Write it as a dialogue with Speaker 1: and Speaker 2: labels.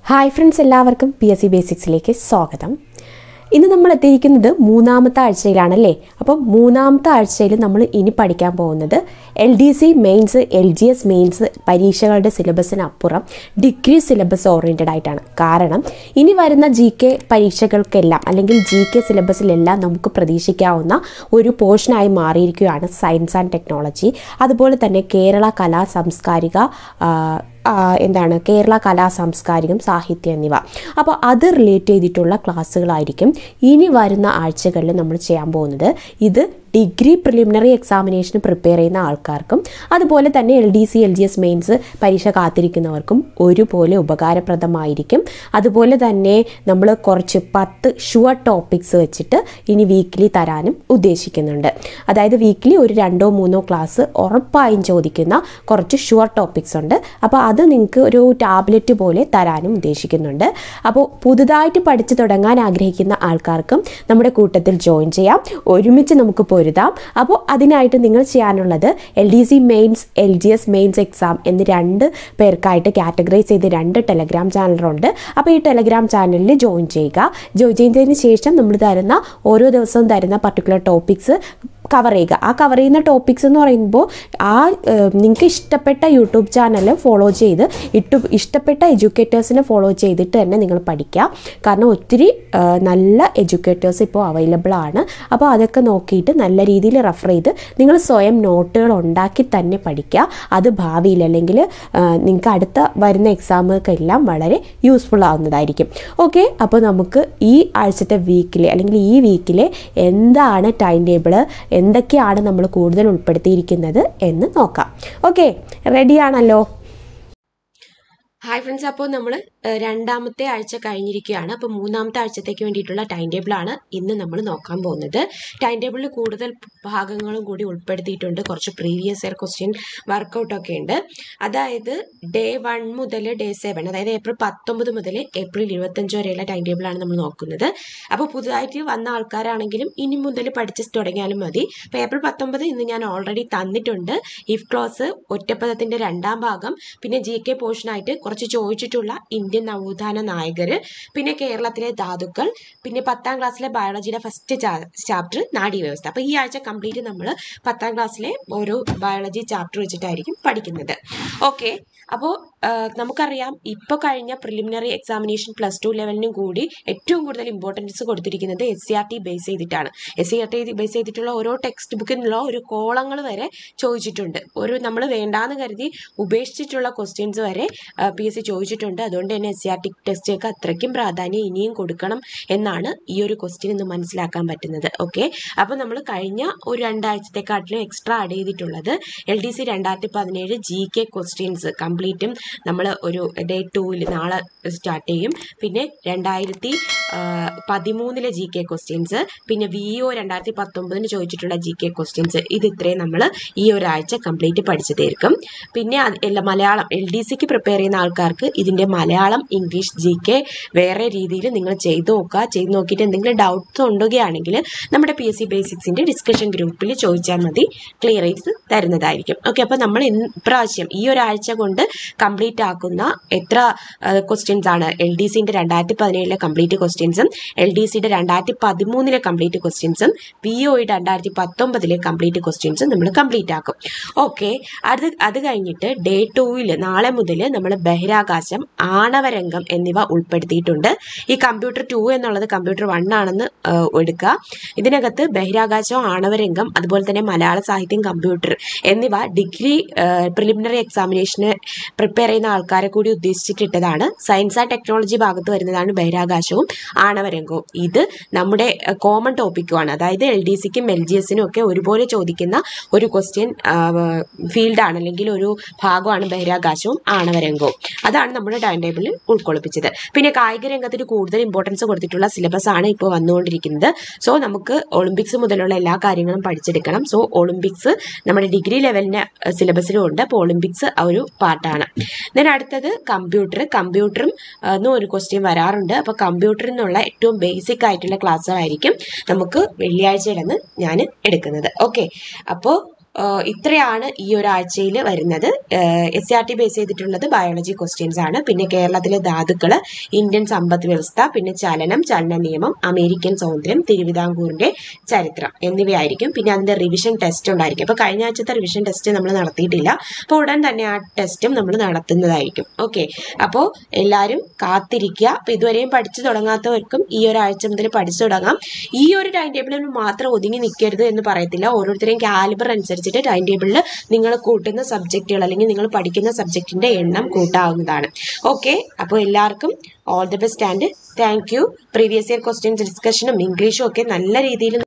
Speaker 1: hi friends എല്ലാവർക്കും P S C ബേസിക്സിലേക്ക് സ്വാഗതം ഇന്ന് നമ്മൾ എത്തിയിരിക്കുന്നത് മൂന്നാമത്തെ ആഴ്ചയിലാണല്ലേ അപ്പം മൂന്നാമത്തെ ആഴ്ചയിൽ നമ്മൾ ഇനി പഠിക്കാൻ പോകുന്നത് L D C mains L G S mains പരീക്ഷകളുടെ സിലബസിനപ്പുറം ഡിഗ്രി സിലബസ് ഓറിയൻറ്റഡ് ആയിട്ടാണ് കാരണം ഇനി വരുന്ന ജി കെ പരീക്ഷകൾക്കെല്ലാം അല്ലെങ്കിൽ ജി കെ സിലബസിലെല്ലാം നമുക്ക് പ്രതീക്ഷിക്കാവുന്ന ഒരു പോർഷനായി മാറിയിരിക്കുകയാണ് സയൻസ് ആൻഡ് ടെക്നോളജി അതുപോലെ തന്നെ കേരള കലാ സാംസ്കാരിക ആ, ആ, എന്താണ് കേരള കലാ സാംസ്കാരികം സാഹിത്യം എന്നിവ അപ്പോൾ അത് റിലേറ്റ് ചെയ്തിട്ടുള്ള ക്ലാസ്സുകളായിരിക്കും ഇനി വരുന്ന ആഴ്ചകളിൽ നമ്മൾ ചെയ്യാൻ പോകുന്നത് ഇത് ഡിഗ്രി പ്രിലിമിനറി എക്സാമിനേഷന് പ്രിപ്പയർ ചെയ്യുന്ന ആൾക്കാർക്കും അതുപോലെ തന്നെ L D C L G S mains പരീക്ഷ കാത്തിരിക്കുന്നവർക്കും ഒരുപോലെ ഉപകാരപ്രദമായിരിക്കും അതുപോലെ തന്നെ നമ്മൾ കുറച്ച് പത്ത് ഷുവർ ടോപ്പിക്സ് വെച്ചിട്ട് ഇനി വീക്കിലി തരാനും ഉദ്ദേശിക്കുന്നുണ്ട് അതായത് വീക്കിലി ഒരു രണ്ടോ മൂന്നോ ക്ലാസ് ഉറപ്പായും ചോദിക്കുന്ന കുറച്ച് ഷുവർ ടോപ്പിക്സ് ഉണ്ട് അപ്പോൾ അത് നിങ്ങൾക്ക് ഒരു ടാബ്ലറ്റ് പോലെ തരാനും ഉദ്ദേശിക്കുന്നുണ്ട് അപ്പോൾ പുതുതായിട്ട് പഠിച്ചു തുടങ്ങാൻ ആഗ്രഹിക്കുന്ന ആൾക്കാർക്കും നമ്മുടെ കൂട്ടത്തിൽ ജോയിൻ ചെയ്യാം ഒരുമിച്ച് നമുക്ക് പൊരുതാം അപ്പോൾ അതിനായിട്ട് നിങ്ങൾ ചെയ്യാനുള്ളത് L D C mains L G S mains exam എന്ന് രണ്ട് പേർക്കായിട്ട് കാറ്റഗറൈസ് ചെയ്ത് രണ്ട് ടെലഗ്രാം ചാനലുണ്ട് അപ്പോൾ ഈ ടെലഗ്രാം ചാനലിൽ ജോയിൻ ചെയ്യുക ജോയിൻ ചെയ്തതിന് ശേഷം നമ്മൾ തരുന്ന ഓരോ ദിവസവും തരുന്ന പർട്ടിക്കുലർ ടോപ്പിക്സ് കവർ ചെയ്യുക ആ കവർ ചെയ്യുന്ന ടോപ്പിക്സ് എന്ന് പറയുമ്പോൾ ആ നിങ്ങൾക്ക് ഇഷ്ടപ്പെട്ട യൂട്യൂബ് ചാനൽ ഫോളോ ചെയ്ത് ഇട്ടു ഇഷ്ടപ്പെട്ട എഡ്യൂക്കേറ്റേഴ്സിനെ ഫോളോ ചെയ്തിട്ട് തന്നെ നിങ്ങൾ പഠിക്കുക കാരണം ഒത്തിരി ആ, നല്ല എഡ്യൂക്കേറ്റേഴ്സ് ഇപ്പോൾ അവൈലബിൾ ആണ് അപ്പോൾ അതൊക്കെ നോക്കിയിട്ട് നല്ല രീതിയിൽ റെഫർ ചെയ്ത് നിങ്ങൾ സ്വയം നോട്ടുകൾ ഉണ്ടാക്കി തന്നെ പഠിക്കുക അത് ഭാവിയിൽ അല്ലെങ്കിൽ നിങ്ങൾക്ക് അടുത്ത വരുന്ന എക്സാമുകൾക്കെല്ലാം വളരെ യൂസ്ഫുൾ ആവുന്നതായിരിക്കും ഓക്കെ അപ്പോൾ നമുക്ക് ഈ ആഴ്ചത്തെ വീക്കിലെ അല്ലെങ്കിൽ ഈ വീക്കിലെ എന്താണ് ടൈം ടേബിള് എന്തൊക്കെയാണ് നമ്മൾ കൂടുതൽ ഉൾപ്പെടുത്തിയിരിക്കുന്നത് എന്ന് നോക്കാം ഓക്കെ റെഡിയാണല്ലോ ഹായ് ഫ്രണ്ട്സ് അപ്പോൾ നമ്മൾ രണ്ടാമത്തെ ആഴ്ച കഴിഞ്ഞിരിക്കുകയാണ് അപ്പോൾ മൂന്നാമത്തെ ആഴ്ചത്തേക്ക് വേണ്ടിയിട്ടുള്ള ടൈം ടേബിളാണ് ഇന്ന് നമ്മൾ നോക്കാൻ പോകുന്നത് ടൈം ടേബിളിൽ കൂടുതൽ ഭാഗങ്ങളും കൂടി ഉൾപ്പെടുത്തിയിട്ടുണ്ട് കുറച്ച് പ്രീവിയസ് ഇയർ ക്വസ്റ്റ്യൻ വർക്കൗട്ടൊക്കെ ഉണ്ട് അതായത് ഡേ വൺ മുതൽ ഡേ സെവൻ അതായത് ഏപ്രിൽ പത്തൊമ്പത് മുതൽ ഏപ്രിൽ ഇരുപത്തഞ്ച് വരെയുള്ള ടൈം ടേബിളാണ് നമ്മൾ നോക്കുന്നത് അപ്പോൾ പുതുതായിട്ട് വന്ന ആൾക്കാരാണെങ്കിലും ഇനി മുതൽ പഠിച്ച് തുടങ്ങിയാലും മതി അപ്പോൾ ഏപ്രിൽ പത്തൊമ്പത് ഇന്ന് ഞാൻ ഓൾറെഡി തന്നിട്ടുണ്ട് ഇഫ് ക്ലോസ് ഒറ്റപ്പദത്തിൻ്റെ രണ്ടാം ഭാഗം പിന്നെ ജി കെ പോർഷനായിട്ട് കുറച്ച് ചോദിച്ചിട്ടുള്ള ഇന്ത്യൻ നവോത്ഥാന നായകർ പിന്നെ കേരളത്തിലെ ധാതുക്കൾ പിന്നെ പത്താം ക്ലാസ്സിലെ ബയോളജിയുടെ ഫസ്റ്റ് ചാപ്റ്റർ നാഡീവ്യവസ്ഥ അപ്പോൾ ഈ ആഴ്ച കംപ്ലീറ്റ് നമ്മൾ പത്താം ക്ലാസ്സിലെ ഓരോ ബയോളജി ചാപ്റ്റർ വെച്ചിട്ടായിരിക്കും പഠിക്കുന്നത് ഓക്കെ അപ്പോൾ നമുക്കറിയാം ഇപ്പോൾ കഴിഞ്ഞ പ്രിലിമിനറി എക്സാമിനേഷൻ പ്ലസ് ടു ലെവലിനും കൂടി ഏറ്റവും കൂടുതൽ ഇമ്പോർട്ടൻസ് കൊടുത്തിരിക്കുന്നത് S C R T base ചെയ്തിട്ടാണ് S C R T base ചെയ്തിട്ടുള്ള ഓരോ ടെക്സ്റ്റ് ബുക്കിനുള്ള ഒരു കോളങ്ങൾ വരെ ചോദിച്ചിട്ടുണ്ട് ഒരു നമ്മൾ വേണ്ടാന്ന് കരുതി ഉപേക്ഷിച്ചിട്ടുള്ള ക്വസ്റ്റ്യൻസ് വരെ പി എസ് സി ചോദിച്ചിട്ടുണ്ട് അതുകൊണ്ട് തന്നെ എസ് സി ആർ ടി ടെസ്റ്റിലേക്ക് അത്രയ്ക്കും പ്രാധാന്യം ഇനിയും കൊടുക്കണം എന്നാണ് ഈ ഒരു ക്വസ്റ്റ്യൻ ഇന്ന് മനസ്സിലാക്കാൻ പറ്റുന്നത് ഓക്കെ അപ്പോൾ നമ്മൾ കഴിഞ്ഞ ഒരു രണ്ടാഴ്ചത്തെക്കാട്ടിലും എക്സ്ട്രാ ആഡ് ചെയ്തിട്ടുള്ളത് എൽ ഡി സി രണ്ടായിരത്തി പതിനേഴ് ജി കെ ക്വസ്റ്റ്യൻസ് കംപ്ലീറ്റും നമ്മൾ ഒരു ഡേ ടൂവിൽ നാളെ സ്റ്റാർട്ട് ചെയ്യും പിന്നെ രണ്ടായിരത്തി പതിമൂന്നിലെ ജി കെ ക്വസ്റ്റ്യൻസ് പിന്നെ വി ഒ രണ്ടായിരത്തി പത്തൊമ്പതിന് ചോദിച്ചിട്ടുള്ള ജി കെ ക്വസ്റ്റ്യൻസ് ഇത് ഇത്രയും നമ്മൾ ഈ ഒരാഴ്ച കംപ്ലീറ്റ് പഠിച്ചു തീർക്കും പിന്നെ അത് എല്ലാ മലയാളം എൽ ഡി സിക്ക് പ്രിപ്പയർ ചെയ്യുന്ന ആൾക്കാർക്ക് ഇതിൻ്റെ മലയാളം ഇംഗ്ലീഷ് ജി കെ വേറെ രീതിയിൽ നിങ്ങൾ ചെയ്ത് നോക്കുക ചെയ്ത് നോക്കിയിട്ട് എന്തെങ്കിലും ഡൗട്ട്സ് ഉണ്ടെങ്കിൽ നമ്മുടെ പി എസ് സി ബേസിക്സിൻ്റെ ഡിസ്കഷൻ ഗ്രൂപ്പിൽ ചോദിച്ചാൽ മതി ക്ലിയർ ചെയ്ത് തരുന്നതായിരിക്കും ഓക്കെ അപ്പോൾ നമ്മൾ ഇന്ന് ഇപ്രാവശ്യം ഈ ഒരാഴ്ച കൊണ്ട് കംപ്ലീറ്റ് ആക്കുന്ന എത്ര ക്വസ്റ്റ്യൻസ് ആണ് എൽ ഡി സിൻ്റെ രണ്ടായിരത്തി പതിനേഴിലെ കംപ്ലീറ്റ് ക്വസ്റ്റ്യൻസും എൽ ഡി സിയുടെ രണ്ടായിരത്തി പതിമൂന്നിലെ കംപ്ലീറ്റ് ക്വസ്റ്റ്യൻസും പി ഒയുടെ രണ്ടായിരത്തി പത്തൊമ്പതിലെ കംപ്ലീറ്റ് ക്വസ്റ്റ്യൻസും നമ്മൾ കംപ്ലീറ്റ് ആക്കും ഓക്കെ അത് അത് കഴിഞ്ഞിട്ട് ഡേ ടൂവിൽ നാളെ മുതൽ നമ്മൾ ബഹിരാകാശം ആണവരംഗം എന്നിവ ഉൾപ്പെടുത്തിയിട്ടുണ്ട് ഈ കമ്പ്യൂട്ടർ ടു എന്നുള്ളത് കമ്പ്യൂട്ടർ വൺ ആണെന്ന് ആ, എടുക്കുക ഇതിനകത്ത് ബഹിരാകാശം ആണവരംഗം അതുപോലെ തന്നെ മലയാള സാഹിത്യം കമ്പ്യൂട്ടർ എന്നിവ ഡിഗ്രി പ്രിലിമിനറി എക്സാമിനേഷന് പ്രിപ്പയർ ചെയ്യുന്ന ആൾക്കാരെ കൂടി ഉദ്ദേശിച്ചിട്ടിട്ടതാണ് സയൻസ് ആൻഡ് ടെക്നോളജി ഭാഗത്ത് വരുന്നതാണ് ബഹിരാകാശവും ആണവരംഗവും ഇത് നമ്മുടെ കോമൺ ടോപ്പിക്കുമാണ് അതായത് എൽ ഡി സിക്കും എൽ ജി എസിനും ഒക്കെ ഒരുപോലെ ചോദിക്കുന്ന ഒരു ക്വസ്റ്റ്യൻ ഫീൽഡാണ് അല്ലെങ്കിൽ ഒരു ഭാഗമാണ് ബഹിരാകാശവും ആണവരംഗവും അതാണ് നമ്മുടെ ടൈം ടേബിളിൽ ഉൾക്കൊള്ളിപ്പിച്ചത് പിന്നെ കായിക രംഗത്തിന് കൂടുതൽ ഇമ്പോർട്ടൻസ് കൊടുത്തിട്ടുള്ള സിലബസ് ആണ് ഇപ്പോൾ വന്നുകൊണ്ടിരിക്കുന്നത് സോ നമുക്ക് ഒളിമ്പിക്സ് മുതലുള്ള എല്ലാ കാര്യങ്ങളും പഠിച്ചെടുക്കണം സോ ഒളിമ്പിക്സ് നമ്മുടെ ഡിഗ്രി ലെവലിൻ്റെ സിലബസിലും ഉണ്ട് അപ്പോൾ ഒളിമ്പിക്സ് ഒരു പാർട്ടാണ് ദെൻ അടുത്തത് കമ്പ്യൂട്ടർ കമ്പ്യൂട്ടറും എന്നും ഒരു ക്വസ്റ്റ്യൻ വരാറുണ്ട് അപ്പോൾ കമ്പ്യൂട്ടറിൽ നിന്നുള്ള ഏറ്റവും ബേസിക് ആയിട്ടുള്ള ക്ലാസ്സുകളായിരിക്കും നമുക്ക് വെള്ളിയാഴ്ചയിലെന്ന് ഞാൻ എടുക്കുന്നത് ഓക്കെ അപ്പോൾ ആഹ് ഇത്രയാണ് ഈ ഒരാഴ്ചയിൽ വരുന്നത് എസ് ആർ ടി ബേസ് ചെയ്തിട്ടുള്ളത് ബയോളജി ക്വസ്റ്റ്യൻസ് ആണ് പിന്നെ കേരളത്തിലെ ധാതുക്കൾ ഇന്ത്യൻ സമ്പദ് വ്യവസ്ഥ പിന്നെ ചലനം ചലന നിയമം അമേരിക്കൻ സ്വാതന്ത്ര്യം തിരുവിതാംകൂറിന്റെ ചരിത്രം എന്നിവയായിരിക്കും പിന്നെ അതിന്റെ റിവിഷൻ ടെസ്റ്റ് ഉണ്ടായിരിക്കും അപ്പോൾ കഴിഞ്ഞ ആഴ്ചത്തെ റിവിഷൻ ടെസ്റ്റ് നമ്മൾ നടത്തിയിട്ടില്ല അപ്പോൾ ഉടൻ തന്നെ ആ ടെസ്റ്റും നമ്മൾ നടത്തുന്നതായിരിക്കും ഓക്കെ അപ്പോൾ എല്ലാവരും കാത്തിരിക്കുക അപ്പോൾ ഇതുവരെയും പഠിച്ചു തുടങ്ങാത്തവർക്കും ഈ ഒരാഴ്ച മുതൽ പഠിച്ചു തുടങ്ങാം ഈ ഒരു ടൈം ടേബിളിൽ മാത്രം ഒതുങ്ങി നിൽക്കരുത് എന്ന് പറയത്തില്ല ഓരോരുത്തരെയും കാലിബർ അനുസരിച്ചിട്ട് ടൈം ടേബിളിൽ നിങ്ങൾ കൂട്ടുന്ന സബ്ജക്റ്റുകൾ അല്ലെങ്കിൽ നിങ്ങൾ പഠിക്കുന്ന സബ്ജക്റ്റിന്റെ എണ്ണം കൂട്ടാവുന്നതാണ് ഓക്കെ അപ്പോൾ എല്ലാവർക്കും all the best and thank you previous year question ഡിസ്കഷനും ഇംഗ്ലീഷും ഒക്കെ നല്ല രീതിയിൽ